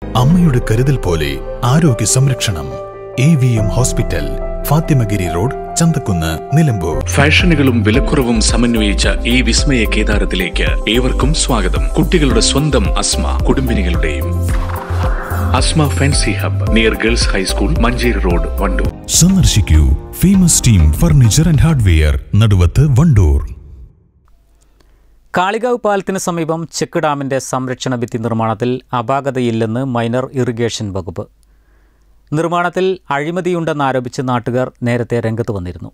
അമ്മയുടെ കരുതൽ പോലെ ആരോഗ്യ സംരക്ഷണം A V M hospital Fathimagiri road Chanthakkunnu Nilambur ഫാഷനുകളും വിലക്കുറവും സമന്വയിച്ച ഈ വിസ്മയ കേദാരത്തിലേക്ക് ഏവർക്കും സ്വാഗതം കുട്ടികളുടെ സ്വന്തം അസ്മ കുടുംബിനികളുടെയും Asma fancy hub near girls high school Manjeri road Vandoor സന്ദർശിക്കൂ famous team furniture and hardware Naduvath Vandoor Kalikavu പാലത്തിന് സമീപം ചെക്ക് ഡാമിന്റെ സംരക്ഷണ ഭിത്തി നിർമ്മാണത്തിൽ അപാകതയില്ലെന്ന് മൈനർ ഇറിഗേഷൻ വകുപ്പ് നിർമ്മാണത്തിൽ അഴിമതിയുണ്ടെന്നാരോപിച്ച് നാട്ടുകാർ നേരത്തെ രംഗത്ത് വന്നിരുന്നു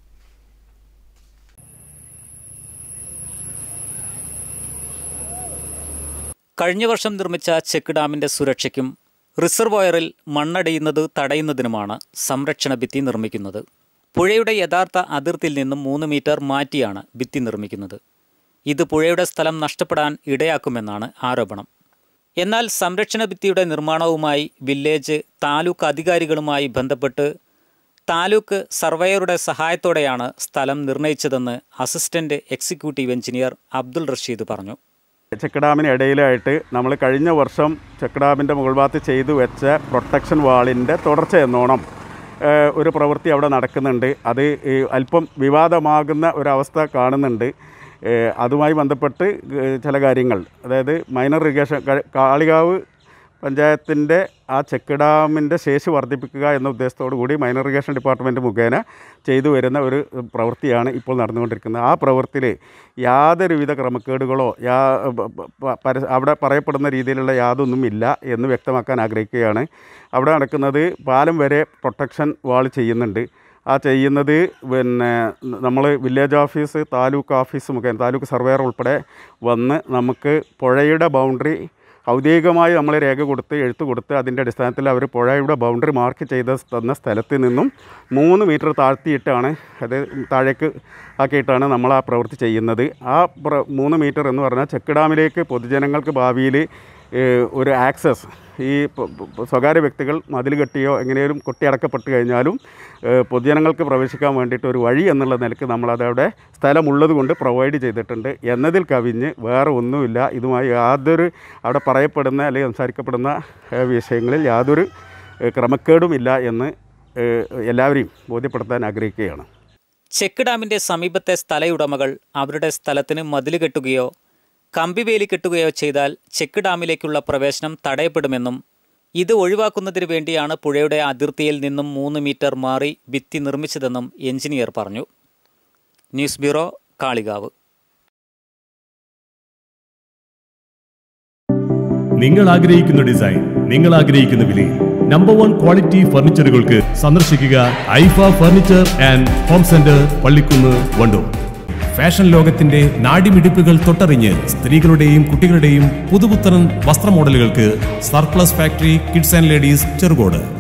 കഴിഞ്ഞ വർഷം നിർമ്മിച്ച ചെക്ക് ഡാമിന്റെ സുരക്ഷയ്ക്കും റിസർവോയറിൽ മണ്ണടിയുന്നത് തടയുന്നതിനുമാണ് സംരക്ഷണ ഭിത്തി നിർമ്മിക്കുന്നത് പുഴയുടെ യഥാർത്ഥ അതിർത്തിയിൽ നിന്നും മൂന്ന് മീറ്റർ മാറ്റിയാണ് ഭിത്തി നിർമ്മിക്കുന്നത് ഇത് പുഴയുടെ സ്ഥലം നഷ്ടപ്പെടാൻ ഇടയാക്കുമെന്നാണ് ആരോപണം എന്നാൽ സംരക്ഷണ ഭിത്തിയുടെ നിർമ്മാണവുമായി വില്ലേജ് താലൂക്ക് അധികാരികളുമായി ബന്ധപ്പെട്ട് താലൂക്ക് സർവേയറുടെ സഹായത്തോടെയാണ് സ്ഥലം നിർണയിച്ചതെന്ന് assistant executive engineer Abdul Rasheed പറഞ്ഞു ചെക്ക് ഡാമിന് ഇടയിലായിട്ട് നമ്മൾ കഴിഞ്ഞ വർഷം ചെക്ക് ഡാമിൻ്റെ മുകൾ ഭാഗത്ത് ചെയ്തു വെച്ച പ്രൊട്ടക്ഷൻ വാളിൻ്റെ തുടർച്ച എന്നോണം ഏഹ്, ഒരു പ്രവൃത്തി അവിടെ നടക്കുന്നുണ്ട് അത് ഈ അല്പം വിവാദമാകുന്ന ഒരവസ്ഥ കാണുന്നുണ്ട് ഏഹ്, അതുമായി ബന്ധപ്പെട്ട് ഏഹ്, ചില കാര്യങ്ങൾ അതായത് മൈനർ ഇറിഗേഷൻ ക- കാളികാവ് പഞ്ചായത്തിൻ്റെ ആ ചെക്ക് ഡാമിൻ്റെ ശേഷി വർദ്ധിപ്പിക്കുക എന്ന ഉദ്ദേശത്തോടു കൂടി മൈനർ ഇറിഗേഷൻ ഡിപ്പാർട്ട്മെൻറ്റ് മുഖേന ചെയ്തു വരുന്ന ഒരു പ്രവൃത്തിയാണ് ഇപ്പോൾ നടന്നുകൊണ്ടിരിക്കുന്നത് ആ പ്രവൃത്തിയിൽ യാതൊരുവിധ ക്രമക്കേടുകളോ യാ പ- പ- പര- അവിടെ പറയപ്പെടുന്ന രീതിയിലുള്ള യാതൊന്നും ഇല്ല എന്ന് വ്യക്തമാക്കാൻ ആഗ്രഹിക്കുകയാണ് അവിടെ നടക്കുന്നത് പാലം വരെ പ്രൊട്ടക്ഷൻ വാൾ ചെയ്യുന്നുണ്ട് ആ ചെയ്യുന്നത് പിന്നെ നമ്മൾ വില്ലേജ് ഓഫീസ് താലൂക്ക് ഓഫീസ് മുഖേന താലൂക്ക് സർവേയർ ഉൾപ്പെടെ വന്ന് നമുക്ക് പുഴയുടെ ബൗണ്ടറി ഔദ്യോഗികമായി നമ്മൾ രേഖ കൊടുത്ത് എഴുത്ത് കൊടുത്ത് അതിൻ്റെ അടിസ്ഥാനത്തിൽ അവർ പുഴയുടെ ബൗണ്ടറി മാർക്ക് ചെയ്ത തന്ന സ്ഥലത്ത് നിന്നും മൂന്ന് മീറ്റർ താഴ്ത്തിയിട്ടാണ് അത് താഴേക്ക് ആക്കിയിട്ടാണ് നമ്മൾ ആ പ്രവൃത്തി ചെയ്യുന്നത് ആ പ്ര മൂന്ന് മീറ്റർ എന്ന് പറഞ്ഞാൽ ചെക്ക് ഡാമിലേക്ക് പൊതുജനങ്ങൾക്ക് ഭാവിയിൽ ഏഹ്, ഒരു ആക്സസ് ഈ പ- പ- സ്വകാര്യ വ്യക്തികൾ മതിൽ കെട്ടിയോ എങ്ങനെയും കൊട്ടിയടക്കപ്പെട്ട് കഴിഞ്ഞാലും ഏഹ്, പൊതുജനങ്ങൾക്ക് പ്രവേശിക്കാൻ വേണ്ടിയിട്ട് ഒരു വഴി എന്നുള്ള നിലക്ക് നമ്മളതവിടെ സ്ഥലമുള്ളത് കൊണ്ട് പ്രൊവൈഡ് ചെയ്തിട്ടുണ്ട് എന്നതിൽ കവിഞ്ഞ് വേറെ ഒന്നുമില്ല ഇതുമായി യാതൊരു അവിടെ പറയപ്പെടുന്ന അല്ലെങ്കിൽ സംസാരിക്കപ്പെടുന്ന ഏഹ്, വിഷയങ്ങളിൽ യാതൊരു ഏഹ്, ക്രമക്കേടുമില്ല എന്ന് ഏഹ്, എല്ലാവരെയും ബോധ്യപ്പെടുത്താൻ ആഗ്രഹിക്കുകയാണ് ചെക്ക് ഡാമിന്റെ സമീപത്തെ സ്ഥലയുടമകൾ അവരുടെ സ്ഥലത്തിന് മതിൽ കെട്ടുകയോ കമ്പിവേലി കെട്ടുകയോ ചെയ്താൽ ചെക്ക് ഡാമിലേക്കുള്ള പ്രവേശനം തടയപ്പെടുമെന്നും ഇത് ഒഴിവാക്കുന്നതിന് വേണ്ടിയാണ് പുഴയുടെ അതിർത്തിയിൽ നിന്നും മൂന്ന് മീറ്റർ മാറി ഭിത്തി നിർമ്മിച്ചതെന്നും എഞ്ചിനീയർ പറഞ്ഞു ന്യൂസ് ബ്യൂറോ കാളികാവ് നിങ്ങൾ ആഗ്രഹിക്കുന്ന ഡിസൈൻ നിങ്ങൾ ആഗ്രഹിക്കുന്ന വിലയിൽ നമ്പർ വൺ ക്വാളിറ്റി ഫർണിച്ചറുകൾക്ക് സന്ദർശിക്കുക Aifa furniture and home centre Pallikkunnu Vandoor fashion ലോകത്തിന്റെ നാടിമിടിപ്പുകൾ തൊട്ടറിഞ്ഞ് സ്ത്രീകളുടെയും കുട്ടികളുടെയും പുതുപുത്തൻ വസ്ത്ര മോഡലുകൾക്ക് surplus factory kids and ladies Cherukode